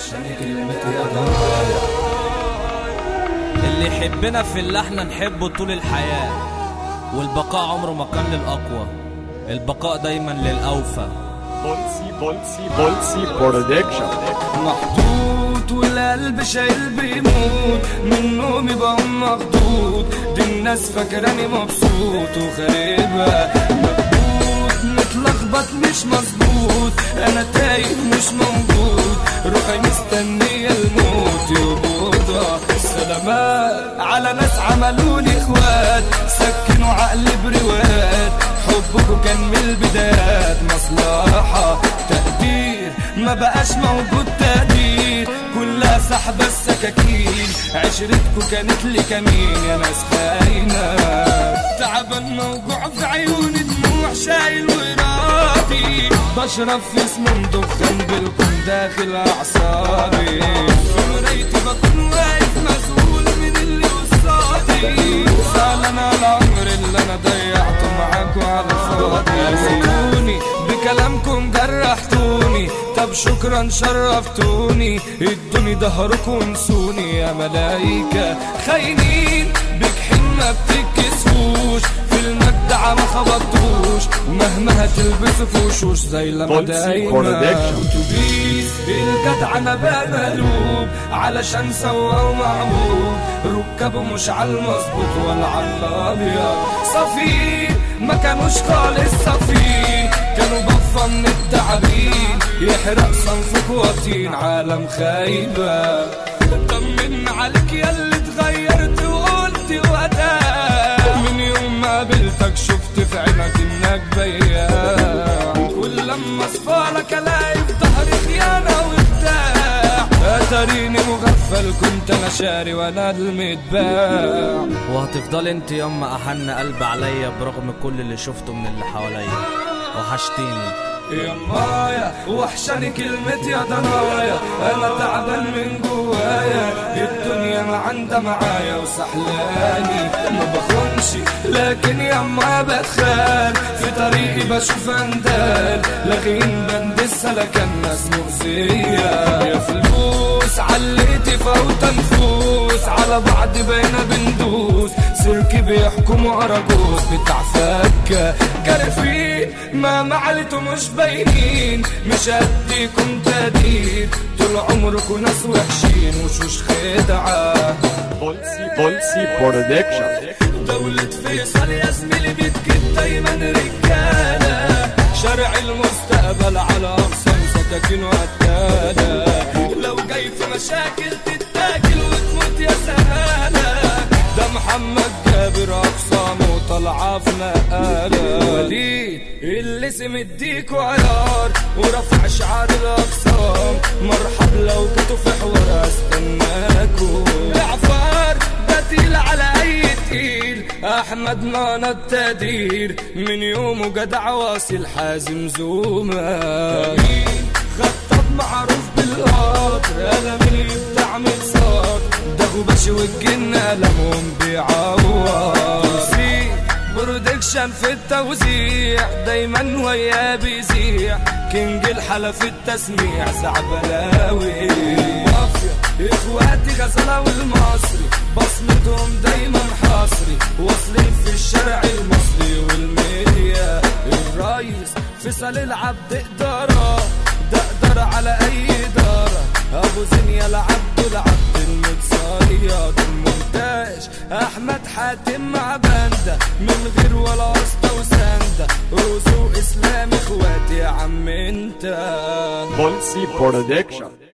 وحشاني كلمة يا ضنايا اللي يحبنا في اللي احنا نحبه طول الحياة والبقاء عمره ما كان للأقوى البقاء دايما للأوفى بولسي بولسي بولسي برودكشن محطوط والقلب شايل بيموت من نومي بقوم مخضوض دي الناس فاكراني مبسوط وخاربها مخبوط متلخبط مش مظبوط انا تايه مش موجود روحي مستنية الموت يقبضها سلامات على ناس عملوني اخوات سكنوا عقلي بروايات حبكوا كان من البدايات مصلحة تقدير ما بقاش موجود تقدير كلها سحبة السكاكين عشرتكوا كانت لي كمين يا ناس خاينة تعبان موجوع في عيوني دموع شايل وراضي بشرب في اسم مدخن بالكم داخل اعصابي في مرايتي بكون واقف مسؤول من اللي قصادي زعلان على العمر اللي انا ضيعته معاكوا على الفاضي سيبوني بكلامكم جرحتوني طب شكرا شرفتوني ادوني ظهركم ونسوني يا ملايكة خاينين بجحيم ما بتكسفوش في المجدعة ما خبطوش مهما هتلبسوا في وشوش زي لما بولسي دايما برودكشن. اتوبيس الجدع انا بقى مقلوب علشان سوا ومعمول ركبه مش على المظبوط ولا على الابيض صفين ما كانوش خالص صفين كانوا بفة من التعابين يحرق صنفك وطين عالم خايبة طمن عليك يا اللي اتغيرت وقلت وقتها من يوم ما قابلتك شفت في عينك انك بياع كل لما اصفالك الاقي في ظهري خيانة وبتاع اتريني مغفل كنت انا شاري وانا المتباع وهتفضل انت يما احن قلب عليا برغم كل اللي شفته من اللي حواليا وحشتيني يا مايا وحشاني كلمة يا ضنايا انا تعبان من جوايا الدنيا ما عندها معايا وسحلاني ما بخونش لكن يا ما بتخان في طريقي بشوف اندال لاغين بند السلكة الناس مؤذية يا فلوس عليتي فوت نفوس على بعض بينا بندوس سيركي بيحكموا اراجوز بتاع فكة كارفين ما معلتوا مش باينين مش هديكم تقدير طول عمركم ناس وحشين وشوش خدعة بولسي بولسي برودكشن دولة فيصل يا زميلي بتكد دايما رجالة شرع المستقبل على أقسام سكاكين وقتالة لو جاي في مشاكل تتاكل وتموت يا سهالة ده محمد جابر أقسامه طالعة في نقالة وليد اللي سمديكوا عيار ورفع شعار الأقسام مرحب لو جيتوا في حوار استناكوا جعفر ده تقيل على اي تقيل احمد مانا التقدير من يومه جدع واصل حازم زوما خطاب معروف بالقطر قلم بتاع متصار ده غباشي والجنة قلمهم بيعور برودكشن في التوزيع دايما وياه بيذيع كينج الحلا في التسميع زعبلاوي مافيا اخواتي غزالة والمصري بصمتهم دايما حصري واصلين في الشارع المصري والميديا الريس فيصل العبد إدارة ده إدارة على أي إدارة أبو زنيا العبد العبد المتصيد المونتاج أحمد حاتم مع بندة من غير ولا واسطة وسندة رزق إسلام إخواتي يا عم أنت بولسي برودكشن